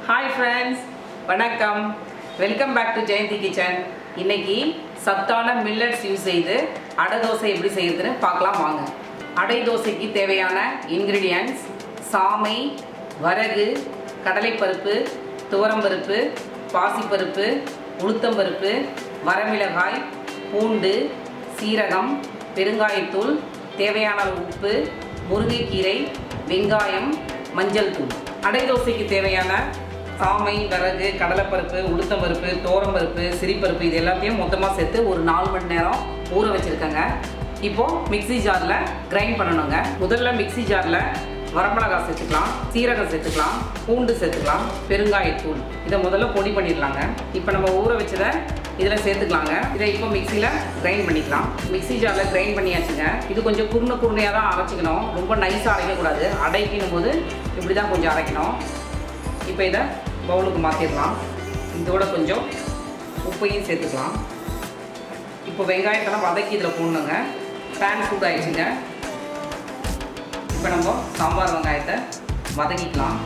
hi friends வணக்கம் welcome back to Jayanthi kitchen இன்னைக்கு சத்தான மில்லட்ஸ் யூஸ் செய்து அடை தோசை எப்படி செய்யறதுன்னு பார்க்கலாம் வாங்க அடை தோசைக்கு தேவையான இன்க்ரீடியன்ட்ஸ் சாமை வரகு கடலைப்பருப்பு துவரம்பருப்பு பாசிப்பருப்பு உளுத்தம்பருப்பு வரமிளகாய் பூண்டு சீரகம் பெருங்காயத்தூள் தேவையான அளவு உப்பு முருங்கைக்கீரை வெங்காயம் மஞ்சள் தூள் அடை தோசைக்கு தேவையான சாமை வரகு கடலைப்பருப்பு உளுத்தம்பருப்பு தோரம்பருப்பு சிரிப்பருப்பு இது எல்லாத்தையும் மொத்தமாக சேர்த்து ஒரு நாலு மணி நேரம் ஊற வச்சுருக்கேங்க இப்போது மிக்ஸி ஜாரில் கிரைண்ட் பண்ணணுங்க முதல்ல மிக்ஸி ஜாரில் வரமிளகாய் சேர்த்துக்கலாம் சீரகம் சேர்த்துக்கலாம் பூண்டு சேர்த்துக்கலாம் பெருங்காயத்தூள் இதை முதல்ல பொடி பண்ணிடலாங்க இப்போ நம்ம ஊற வச்சதை இதில் சேர்த்துக்கலாங்க இதை இப்போ மிக்சியில் கிரைண்ட் பண்ணிக்கலாம் மிக்ஸி ஜாரில் கிரைண்ட் பண்ணியாச்சுங்க இது கொஞ்சம் குருணை குருணையாக தான் அரைச்சிக்கணும் ரொம்ப நைஸாக அரைக்கக்கூடாது அடைக்கணும் போது இப்படி தான் கொஞ்சம் அரைக்கணும் இப்போ இதை பவுலுக்கு மாற்றிடலாம் இதோட கொஞ்சம் உப்பையும் சேர்த்துக்கலாம் இப்போ வெங்காயத்தெல்லாம் வதக்கி இதில் போடணுங்க பேன் சூடாயிடுச்சுங்க இப்போ நம்ம சாம்பார் வெங்காயத்தை வதக்கிக்கலாம்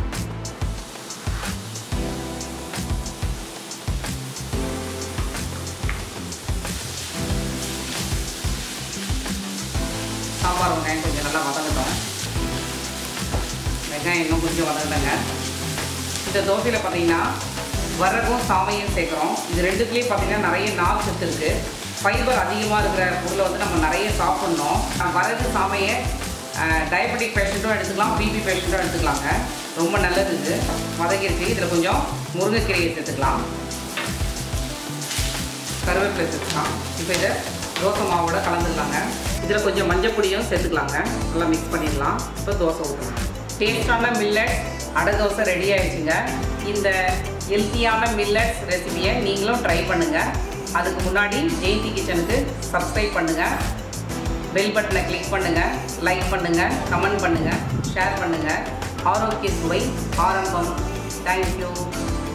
சாம்பார் வெங்காயம் கொஞ்சம் நல்லா வதங்கட்டும் வெங்காயம் இன்னும் கொஞ்சம் வதங்கட்டங்க இந்த தோசையில் பார்த்தீங்கன்னா வரகும் சாமையும் சேர்க்குறோம் இது ரெண்டுத்துலேயும் பார்த்தீங்கன்னா நிறைய நார் சத்து இருக்குது ஃபைபர் அதிகமாக இருக்கிற பொருளை வந்து நம்ம நிறைய சாப்பிட்ணும் வரகு சாமையை டயபெட்டிக் பேஷண்ட்டும் எடுத்துக்கலாம் பிபி பேஷண்ட்டும் எடுத்துக்கலாங்க ரொம்ப நல்லது இது வதக்கிடுச்சு இதில் கொஞ்சம் முருங்கைக்கீரையை சேர்த்துக்கலாம் கருவேப்பிலை சேர்த்துக்கலாம் இப்போ இதை தோசை மாவோட கலந்துக்கலாங்க இதில் கொஞ்சம் மஞ்சள் பொடியும் சேர்த்துக்கலாங்க நல்லா மிக்ஸ் பண்ணிடலாம் இப்போ தோசை ஊற்றலாம் டேஸ்டான மில்லட் அடை தோசை ரெடி ஆயிடுச்சுங்க இந்த ஹெல்த்தியான மில்லட்ஸ் ரெசிபியை நீங்களும் ட்ரை பண்ணுங்கள் அதுக்கு முன்னாடி ஜெயந்தி கிச்சனுக்கு சப்ஸ்கிரைப் பண்ணுங்கள் பெல் பட்டனை கிளிக் பண்ணுங்கள் லைக் பண்ணுங்கள் கமெண்ட் பண்ணுங்கள் ஷேர் பண்ணுங்கள் ஆரோக்கிய சுவை ஆரம்பம் தேங்க்யூ